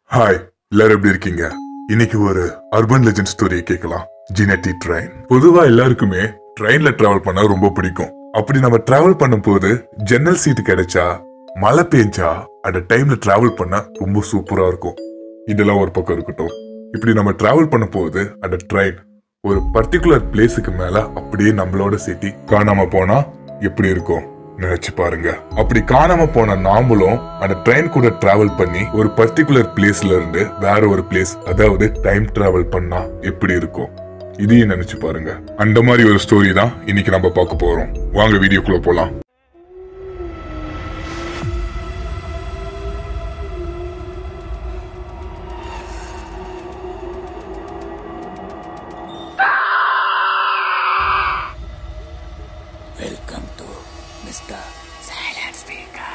Hi எல்லாரும் எப்படி இருக்கீங்க இன்னைக்கு ஒரு அர்பன் லெஜெண்ட் ஸ்டோரியை கேட்கலாம் ஜினட்டி ட்ரெயின் பொதுவா எல்லாருக்குமே ட்ரெயின்ல டிராவல் பண்ண ரொம்ப பிடிக்கும் அப்படி நம்ம டிராவல் பண்ணும்போது ஜன்னல் சீட்டு கிடைச்சா மழை பெஞ்சா அந்த டைம்ல டிராவல் பண்ண ரொம்ப சூப்பரா இருக்கும் இதெல்லாம் ஒரு பக்கம் இருக்கட்டும் இப்படி நம்ம டிராவல் பண்ணும் போது அந்த ட்ரெயின் ஒரு பர்டிகுலர் பிளேஸுக்கு மேல அப்படியே நம்மளோட சிட்டி காணாம போனா எப்படி இருக்கும் நினைச்சு பாருங்க அப்படி காணாம போன நாமளும் அந்த ட்ரெயின் கூட டிராவல் பண்ணி ஒரு பர்டிகுலர் பிளேஸ்ல இருந்து வேற ஒரு பிளேஸ் அதாவது டைம் டிராவல் பண்ணா எப்படி இருக்கும் இதையும் நினைச்சு பாருங்க அந்த மாதிரி ஒரு ஸ்டோரி தான் இன்னைக்கு நம்ம பார்க்க போறோம் வாங்க வீடியோக்குள்ள போலாம் Welcome to Mr. Silent Speaker.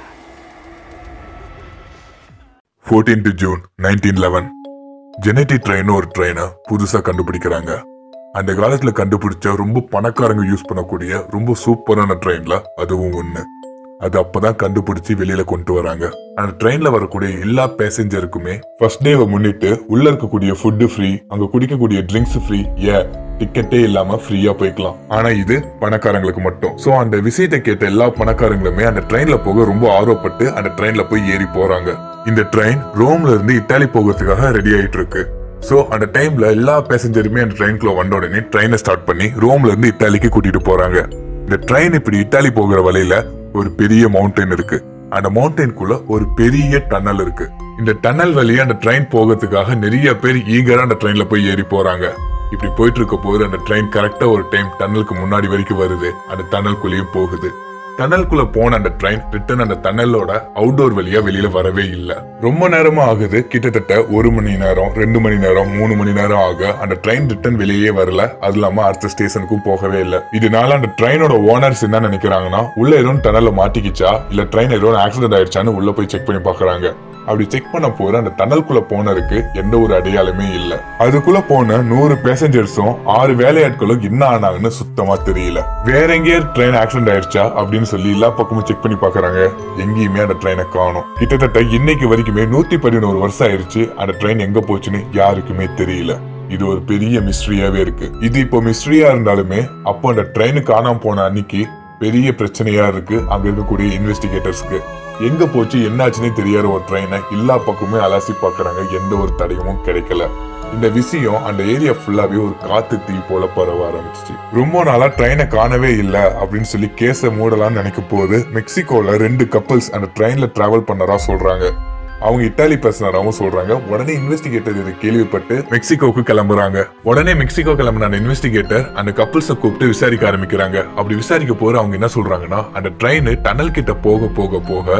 14th June nineteen eleven ஜெனட்டி ட்ரெயின் ஒரு ட்ரெயினை புதுசா கண்டுபிடிக்கிறாங்க அந்த காலத்துல கண்டுபிடிச்ச ரொம்ப பணக்காரங்க யூஸ் பண்ணக்கூடிய ரொம்ப சூப்பரான ட்ரெயின்ல அதுவும் ஒண்ணு அது அப்பதான் கண்டுபிடிச்சு வெளியில கொண்டு வராங்க அந்த ட்ரெயின்ல வரக்கூடிய எல்லா பேசஞ்சருக்குமே ஃபர்ஸ்ட் டேவை முன்னிட்டு உள்ள இருக்கக்கூடிய ஃபுட்டு ஃப்ரீ அங்க குடிக்கக்கூடிய ட்ரிங்க்ஸ் ஃப்ரீ ஏ டிக்கெட்டே இல்லாம ஃப்ரீயா போய்க்கலாம் ஆனா இது பணக்காரங்களுக்கு மட்டும் சோ அந்த விஷயத்தை கேட்ட எல்லா பணக்காரங்களுமே அந்த ட்ரெயின்ல போக ரொம்ப ஆர்வப்பட்டு அந்த ட்ரெயின்ல போய் ஏறி போறாங்க இந்த ட்ரெயின் ரோம்ல இருந்து இத்தாலி போகிறதுக்காக ரெடி ஆயிட்டு இருக்கு சோ அந்த டைம்ல எல்லா பேசஞ்சருமே அந்த ட்ரெயின்குள்ள வந்த உடனே ட்ரெயினை ஸ்டார்ட் பண்ணி ரோம்ல இருந்து இத்தாலிக்கு கூட்டிட்டு போறாங்க இந்த ட்ரெயின் இப்படி இத்தாலி போகிற வழியில ஒரு பெரிய மவுண்டன் இருக்கு அந்த மவுண்டனுக்குள்ள ஒரு பெரிய டன்னல் இருக்கு இந்த டன்னல் வழியா அந்த ட்ரெயின் போகிறதுக்காக நிறைய பேர் ஈகரா அந்த ட்ரெயின்ல போய் ஏறி போறாங்க இப்படி போயிட்டு இருக்க போது அந்த ட்ரெயின் கரெக்டா ஒரு டைம் டன்னலுக்கு முன்னாடி வரைக்கும் வருது அந்த டன்னலுக்குள்ளேயும் போகுது டனல்குள்ள போன அந்த ட்ரெயின் ரிட்டர்ன் அந்த டனலோட அவுட்டோர் வழியா வெளியில வரவே இல்ல ரொம்ப நேரமா ஆகுது கிட்டத்தட்ட ஒரு மணி நேரம் ரெண்டு மணி நேரம் மூணு மணி நேரம் ஆக அந்த ட்ரெயின் ரிட்டர்ன் வெளியே வரல அது இல்லாம அடுத்த ஸ்டேஷனுக்கும் போகவே இல்ல இதனால அந்த ட்ரெயினோட ஓனர்ஸ் என்ன நினைக்கிறாங்கன்னா உள்ள எதுவும் டனல்ல மாட்டிக்கிச்சா இல்ல ட்ரெயின் எதுவும் ஆக்சிடென்ட் ஆயிடுச்சான்னு உள்ள போய் செக் பண்ணி பாக்குறாங்க அப்படி செக் பண்ண போது அந்த டனல்குள்ள போனருக்கு எந்த ஒரு அடையாளமே இல்ல அதுக்குள்ள போன நூறு பேசஞ்சர்ஸும் ஆறு வேலையாட்களும் என்ன ஆனாங்கன்னு சுத்தமா தெரியல வேற எங்கேயே ட்ரெயின் ஆக்சிடென்ட் ஆயிடுச்சா அப்படின்னு சொல்லி எல்லா பக்கமும் செக் பண்ணி பாக்குறாங்க எங்கேயுமே அந்த ட்ரெயினை காணும் கிட்டத்தட்ட இன்னைக்கு வரைக்குமே நூத்தி பதினோரு வருஷம் ஆயிருச்சு அந்த ட்ரெயின் எங்க போச்சுன்னு யாருக்குமே தெரியல இது ஒரு பெரிய மிஸ்ட்ரியாவே இருக்கு இது இப்போ மிஸ்ட்ரியா இருந்தாலுமே அப்போ அந்த ட்ரெயின் காணாம போன அன்னைக்கு பெரிய பிரச்சனையா இருக்கு அங்க இருக்கக்கூடிய இன்வெஸ்டிகேட்டர்ஸ்க்கு எங்க போச்சு என்னாச்சுன்னே தெரியாத ஒரு ட்ரெயினை எல்லா பக்கமுமே அலசி பாக்குறாங்க எந்த ஒரு தடயமும் கிடைக்கல இந்த விஷயம் அந்த ஏரியா ஃபுல்லாவே ஒரு காத்து தீ போல பரவ ஆரம்பிச்சிச்சு ரொம்ப நாளா ட்ரெயினை காணவே இல்ல அப்படின்னு சொல்லி கேஸ மூடலாம்னு நினைக்கும் போது மெக்சிகோல ரெண்டு கப்பல்ஸ் அந்த ட்ரெயின்ல டிராவல் பண்ணறா சொல்றாங்க அவங்க இத்தாலி பேசினாராவும் சொல்றாங்க உடனே இன்வெஸ்டிகேட்டர் இதை கேள்விப்பட்டு மெக்சிகோக்கு கிளம்புறாங்க உடனே மெக்சிகோ கிளம்புன அந்த இன்வெஸ்டிகேட்டர் அந்த கப்பல்ஸை கூப்பிட்டு விசாரிக்க ஆரம்பிக்கிறாங்க அப்படி விசாரிக்க போற அவங்க என்ன சொல்றாங்கன்னா அந்த ட்ரெயின் டனல் கிட்ட போக போக போக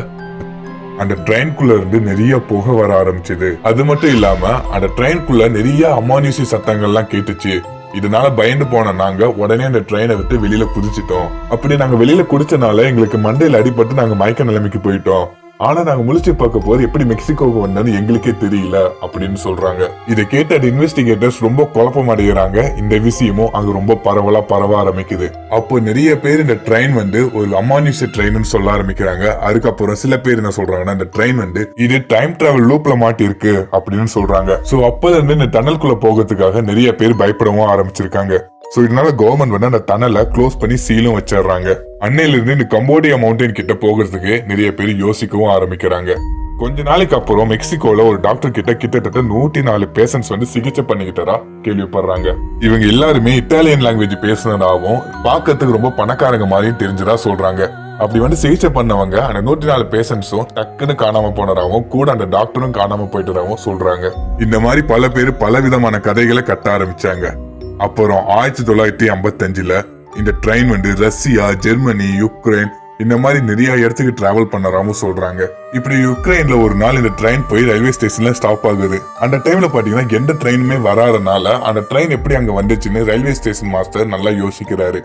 அந்த ட்ரெயின்குள்ள இருந்து நிறைய புகை வர ஆரம்பிச்சது அது மட்டும் இல்லாம அந்த ட்ரெயின்குள்ள நிறைய அமானுஷி சத்தங்கள்லாம் கேட்டுச்சு இதனால பயந்து போன நாங்க உடனே அந்த ட்ரெயினை விட்டு வெளியில குதிச்சிட்டோம் அப்படி நாங்க வெளியில குடிச்சனால எங்களுக்கு மண்டையில அடிபட்டு நாங்க மயக்க நிலைமைக்கு போயிட்டோம் ஆனா நாங்க முழிச்சு பார்க்க போது எப்படி மெக்சிகோவுக்கு வந்தோம்னு எங்களுக்கே தெரியல அப்படின்னு சொல்றாங்க இதை கேட்ட இன்வெஸ்டிகேட்டர்ஸ் ரொம்ப குழப்பம் அடைகிறாங்க இந்த விஷயமும் அங்க ரொம்ப பரவலா பரவ ஆரம்பிக்குது அப்போ நிறைய பேர் இந்த ட்ரெயின் வந்து ஒரு அமானுஷ ட்ரெயின் சொல்ல ஆரம்பிக்கிறாங்க அதுக்கப்புறம் சில பேர் என்ன சொல்றாங்கன்னா இந்த ட்ரெயின் வந்து இது டைம் டிராவல் லூப்ல மாட்டி இருக்கு அப்படின்னு சொல்றாங்க சோ அப்பல இருந்து இந்த டனல்குள்ள போகிறதுக்காக நிறைய பேர் பயப்படவும் ஆரம்பிச்சிருக்காங்க சோ இதனால கவர்மெண்ட் வந்து அந்த டனலை க்ளோஸ் பண்ணி சீலும் வச்சிடுறாங்க அன்னையில இருந்து இந்த கம்போடியா மவுண்டன் கிட்ட போகிறதுக்கு நிறைய பேர் யோசிக்கவும் ஆரம்பிக்கிறாங்க கொஞ்ச நாளைக்கு அப்புறம் மெக்சிகோல ஒரு டாக்டர் கிட்ட கிட்டத்தட்ட நூத்தி நாலு பேஷன்ஸ் வந்து சிகிச்சை பண்ணிக்கிட்டதா கேள்விப்படுறாங்க இவங்க எல்லாருமே இத்தாலியன் லாங்குவேஜ் பேசுனதாகவும் பார்க்கறதுக்கு ரொம்ப பணக்காரங்க மாதிரியும் தெரிஞ்சதா சொல்றாங்க அப்படி வந்து சிகிச்சை பண்ணவங்க அந்த நூத்தி நாலு பேஷண்ட்ஸும் டக்குன்னு காணாம போனதாகவும் கூட அந்த டாக்டரும் காணாம போயிட்டதாகவும் சொல்றாங்க இந்த மாதிரி பல பேர் பல விதமான கதைகளை கட்ட ஆரம்பிச்சாங்க அப்புறம் ஆயிரத்தி தொள்ளாயிரத்தி ஐம்பத்தஞ்சுல இந்த ட்ரெயின் வந்து ரஷ்யா ஜெர்மனி யுக்ரைன் இந்த மாதிரி நிறைய இடத்துக்கு டிராவல் பண்ணறாம சொல்றாங்க இப்படி யுக்ரைன்ல ஒரு நாள் இந்த ட்ரெயின் போய் ரயில்வே ஸ்டேஷன்ல ஸ்டாப் ஆகுது அந்த டைம்ல பாத்தீங்கன்னா எந்த ட்ரெயினுமே வராதனால அந்த ட்ரெயின் எப்படி அங்க வந்துச்சுன்னு ரயில்வே ஸ்டேஷன் மாஸ்டர் நல்லா யோசிக்கிறாரு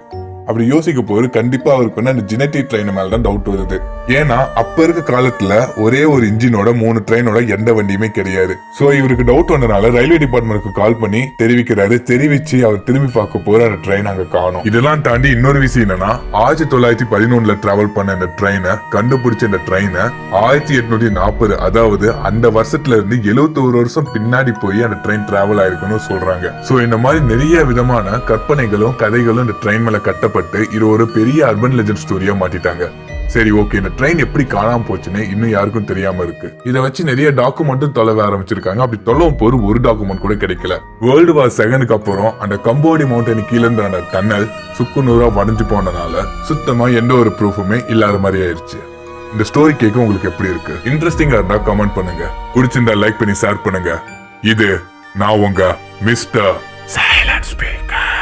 அப்படி யோசிக்க போது கண்டிப்பா அவருக்கு வந்து அந்த ஜெனட்டிக் ட்ரெயின் மேல தான் டவுட் வருது ஏன்னா அப்ப இருக்க காலத்துல ஒரே ஒரு இன்ஜினோட மூணு ட்ரெயினோட எந்த வண்டியுமே கிடையாது சோ இவருக்கு டவுட் வந்தனால ரயில்வே டிபார்ட்மெண்ட்க்கு கால் பண்ணி தெரிவிக்கிறாரு தெரிவிச்சு அவர் திரும்பி பார்க்க போற அந்த ட்ரெயின் அங்க காணும் இதெல்லாம் தாண்டி இன்னொரு விஷயம் என்னன்னா ஆயிரத்தி தொள்ளாயிரத்தி பதினொன்னுல டிராவல் பண்ண இந்த ட்ரெயினை கண்டுபிடிச்ச இந்த ட்ரெயினை ஆயிரத்தி எட்நூத்தி நாற்பது அதாவது அந்த வருஷத்துல இருந்து எழுபத்தி ஒரு வருஷம் பின்னாடி போய் அந்த ட்ரெயின் டிராவல் ஆயிருக்குன்னு சொல்றாங்க சோ இந்த மாதிரி நிறைய விதமான கற்பனைகளும் கதைகளும் இந்த ட்ரெயின் மேல கட்டப்பட்டு இது ஒரு பெரிய அர்பன் லெஜண்ட் ஸ்டோரியா மாட்டிட்டாங்க சரி ஓகே இந்த ட்ரெயின் எப்படி காணாம போச்சுன்னு இன்னும் யாருக்கும் தெரியாம இருக்கு இதை வச்சு நிறைய டாக்குமெண்ட்டும் தொலைவ ஆரம்பிச்சிருக்காங்க அப்படி தொலைவும் போது ஒரு டாக்குமெண்ட் கூட கிடைக்கல வேர்ல்டு வார் செகண்டுக்கு அப்புறம் அந்த கம்போடி மவுண்டன் கீழே இருந்த அந்த டன்னல் சுக்கு நூறா வடைஞ்சு போனனால சுத்தமா எந்த ஒரு ப்ரூஃபுமே இல்லாத மாதிரி ஆயிருச்சு இந்த ஸ்டோரி கேட்க உங்களுக்கு எப்படி இருக்கு இன்ட்ரெஸ்டிங்கா இருந்தா கமெண்ட் பண்ணுங்க பிடிச்சிருந்தா லைக் பண்ணி ஷேர் பண்ணுங்க இது நான் உங்க மிஸ்டர் Silent speaker.